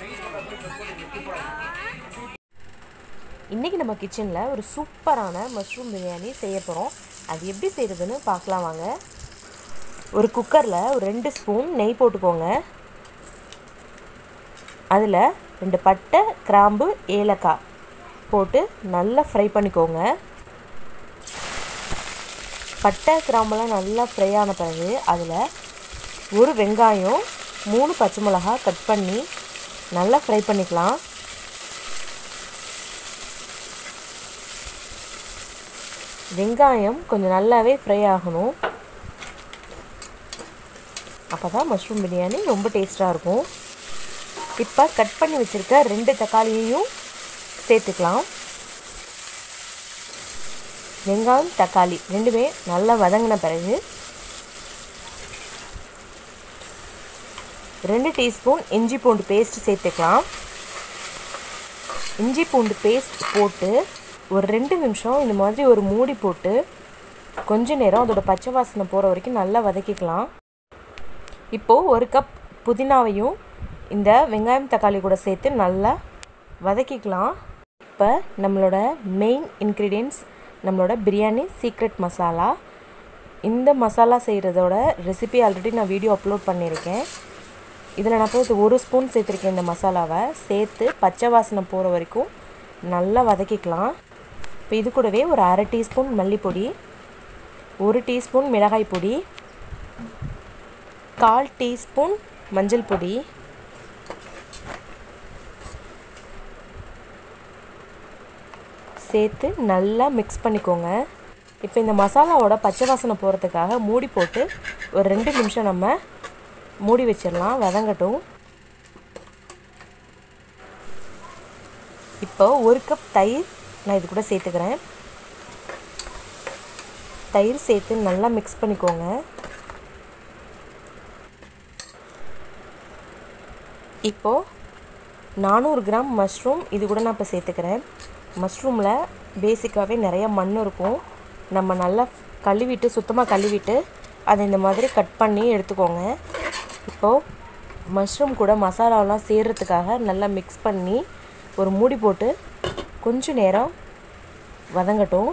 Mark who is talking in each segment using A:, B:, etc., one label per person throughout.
A: இன்றைக்கி நம்ம கிச்சனில் ஒரு சூப்பரான மஷ்ரூம் பிரியாணி செய்ய போகிறோம் அது எப்படி செய்கிறதுன்னு பார்க்கலாம் வாங்க ஒரு குக்கரில் ஒரு ரெண்டு ஸ்பூன் நெய் போட்டுக்கோங்க அதில் ரெண்டு பட்டை கிராம்பு ஏலக்காய் போட்டு நல்லா ஃப்ரை பண்ணிக்கோங்க பட்டை கிராம்பெல்லாம் நல்லா ஃப்ரை ஆன பிறகு அதில் ஒரு வெங்காயம் மூணு பச்சை மிளகாய் கட் பண்ணி நல்லா ஃப்ரை பண்ணிக்கலாம் வெங்காயம் கொஞ்சம் நல்லாவே ஃப்ரை ஆகணும் அப்போ தான் மஷ்ரூம் பிரியாணி ரொம்ப டேஸ்ட்டாக இருக்கும் இப்போ கட் பண்ணி வச்சுருக்க ரெண்டு தக்காளியையும் சேர்த்துக்கலாம் வெங்காயம் தக்காளி ரெண்டுமே நல்லா வதங்கின பிறகு ரெண்டு டீஸ்பூன் இஞ்சி பூண்டு பேஸ்ட் சேர்த்துக்கலாம் இஞ்சி பூண்டு பேஸ்ட் போட்டு ஒரு ரெண்டு நிமிஷம் இந்த மாதிரி ஒரு மூடி போட்டு கொஞ்ச நேரம் அதோட பச்சை வாசனை போகிற வரைக்கும் நல்லா வதக்கிக்கலாம் இப்போது ஒரு கப் புதினாவையும் இந்த வெங்காயம் தக்காளி கூட சேர்த்து நல்லா வதக்கிக்கலாம் இப்போ நம்மளோட மெயின் இன்க்ரீடியன்ட்ஸ் நம்மளோட பிரியாணி சீக்ரெட் மசாலா இந்த மசாலா செய்கிறதோட ரெசிபி ஆல்ரெடி நான் வீடியோ அப்லோட் பண்ணியிருக்கேன் இதில் நான் போய் ஒரு ஸ்பூன் சேர்த்துருக்கேன் இந்த மசாலாவை சேர்த்து பச்சை வாசனை போகிற வரைக்கும் நல்லா வதக்கிக்கலாம் இப்போ இது கூடவே ஒரு அரை டீஸ்பூன் மல்லிப்பொடி ஒரு டீஸ்பூன் மிளகாய் பொடி கால் டீஸ்பூன் மஞ்சள் பொடி சேர்த்து நல்லா மிக்ஸ் பண்ணிக்கோங்க இப்போ இந்த மசாலாவோட பச்சை வாசனை போகிறதுக்காக மூடி போட்டு ஒரு ரெண்டு நிமிஷம் நம்ம மூடி வச்சிடலாம் வதங்கட்டும் இப்போ ஒரு கப் தயிர் நான் இது கூட சேர்த்துக்கிறேன் தயிர் சேர்த்து நல்லா மிக்ஸ் பண்ணிக்கோங்க இப்போது நானூறு கிராம் மஷ்ரூம் இது கூட நான் இப்போ சேர்த்துக்கிறேன் மஷ்ரூமில் பேசிக்காகவே நிறைய மண் இருக்கும் நம்ம நல்லா கழுவிட்டு சுத்தமாக கழுவிட்டு அதை இந்த மாதிரி கட் பண்ணி எடுத்துக்கோங்க இப்போது மஷ்ரூம் கூட மசாலாவெலாம் சேர்கிறதுக்காக நல்லா மிக்ஸ் பண்ணி ஒரு மூடி போட்டு கொஞ்சம் நேரம் வதங்கட்டும்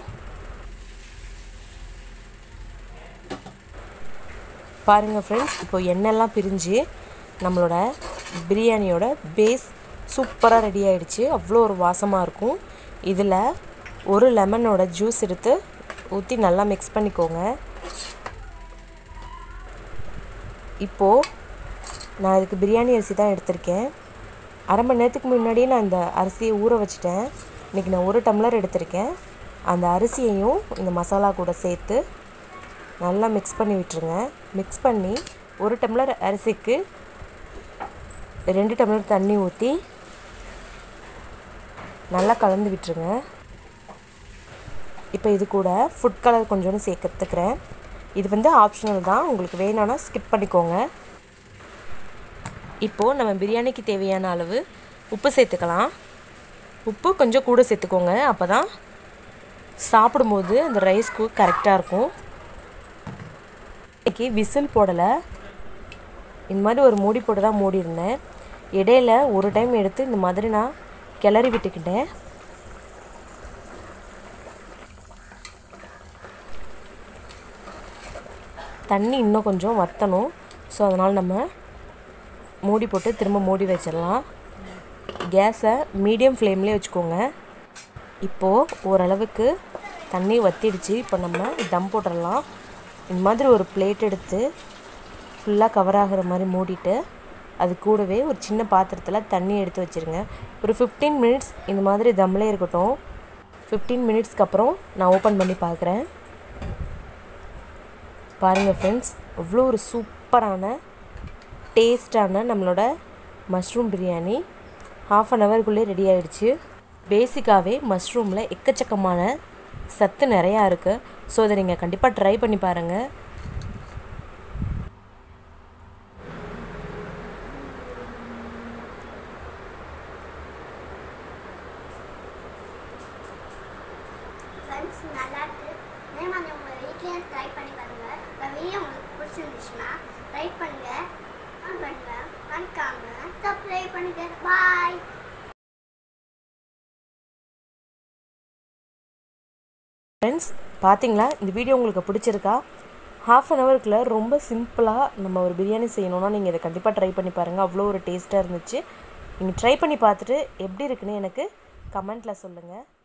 A: பாருங்கள் ஃப்ரெண்ட்ஸ் இப்போ எண்ணெய்லாம் பிரிஞ்சு நம்மளோட பிரியாணியோட பேஸ் சூப்பராக ரெடி ஆகிடுச்சு அவ்வளோ ஒரு வாசமாக இருக்கும் இதில் ஒரு லெமனோட ஜூஸ் எடுத்து ஊற்றி நல்லா மிக்ஸ் பண்ணிக்கோங்க இப்போது நான் இதுக்கு பிரியாணி அரிசி தான் எடுத்திருக்கேன் அரை மணி நேரத்துக்கு முன்னாடியே நான் இந்த அரிசியை ஊற வச்சுட்டேன் இன்றைக்கி நான் ஒரு டம்ளர் எடுத்திருக்கேன் அந்த அரிசியையும் இந்த மசாலா கூட சேர்த்து நல்லா மிக்ஸ் பண்ணி விட்டுருங்க மிக்ஸ் பண்ணி ஒரு டம்ளர் அரிசிக்கு ரெண்டு டம்ளர் தண்ணி ஊற்றி நல்லா கலந்து விட்டுருங்க இப்போ இது கூட ஃபுட் கலர் கொஞ்சோண்டு சேர்க்கத்துக்கிறேன் இது வந்து ஆப்ஷனல் தான் உங்களுக்கு வேணும்னா ஸ்கிப் பண்ணிக்கோங்க இப்போது நம்ம பிரியாணிக்கு தேவையான அளவு உப்பு சேர்த்துக்கலாம் உப்பு கொஞ்சம் கூட சேர்த்துக்கோங்க அப்போ தான் சாப்பிடும்போது அந்த ரைஸ்க்கு கரெக்டாக இருக்கும் இன்றைக்கி விசில் போடலை இந்த மாதிரி ஒரு மூடி போட்டு தான் மூடி இருந்தேன் இடையில ஒரு டைம் எடுத்து இந்த மாதிரி நான் கிளறி விட்டுக்கிட்டேன் தண்ணி இன்னும் கொஞ்சம் வற்றணும் ஸோ அதனால் நம்ம மூடி போட்டு திரும்ப மூடி வச்சிடலாம் கேஸை மீடியம் ஃப்ளேம்லேயே வச்சுக்கோங்க இப்போது ஓரளவுக்கு தண்ணி வற்றிடுச்சு இப்போ நம்ம தம் போட்டுடலாம் இந்த மாதிரி ஒரு பிளேட் எடுத்து ஃபுல்லாக கவர் ஆகிற மாதிரி மூடிட்டு அது கூடவே ஒரு சின்ன பாத்திரத்தில் தண்ணி எடுத்து வச்சுருங்க ஒரு ஃபிஃப்டீன் மினிட்ஸ் இந்த மாதிரி தம்லே இருக்கட்டும் ஃபிஃப்டீன் மினிட்ஸ்க்கு அப்புறம் நான் ஓப்பன் பண்ணி பார்க்குறேன் பாருங்கள் ஃப்ரெண்ட்ஸ் அவ்வளோ ஒரு சூப்பரான டேஸ்டான நம்மளோட மஷ்ரூம் பிரியாணி ஹாஃப் அன் ஹவருக்குள்ளே ரெடி ஆகிடுச்சு பேசிக்காகவே மஷ்ரூமில் எக்கச்சக்கமான சத்து நிறையா இருக்குது ஸோ அதை நீங்கள் கண்டிப்பாக ட்ரை பண்ணி பாருங்கள்
B: ஃப்ரெண்ட்ஸ் நல்லா இருக்கு இதே மாதிரி உங்கள் வீட்லேயும் ட்ரை பண்ணி பாருங்க இந்த வீடியோ உங்களுக்கு பிடிச்சிருந்துச்சுன்னா லைக் பண்ணுங்க கமெண்ட் பண்ணுங்க மறக்காம சப்ஸ்கிரைப் ட்ரை பண்ணுங்க பாய்
A: ஃப்ரெண்ட்ஸ் பார்த்தீங்களா இந்த வீடியோ உங்களுக்கு பிடிச்சிருக்கா ஹாஃப் அன் ஹவருக்குள்ள ரொம்ப சிம்பிளாக நம்ம ஒரு பிரியாணி செய்யணும்னா நீங்கள் இதை கண்டிப்பாக ட்ரை பண்ணி பாருங்கள் அவ்வளோ ஒரு டேஸ்ட்டாக இருந்துச்சு நீங்கள் ட்ரை பண்ணி பார்த்துட்டு எப்படி இருக்குன்னு எனக்கு கமெண்ட்டில் சொல்லுங்கள்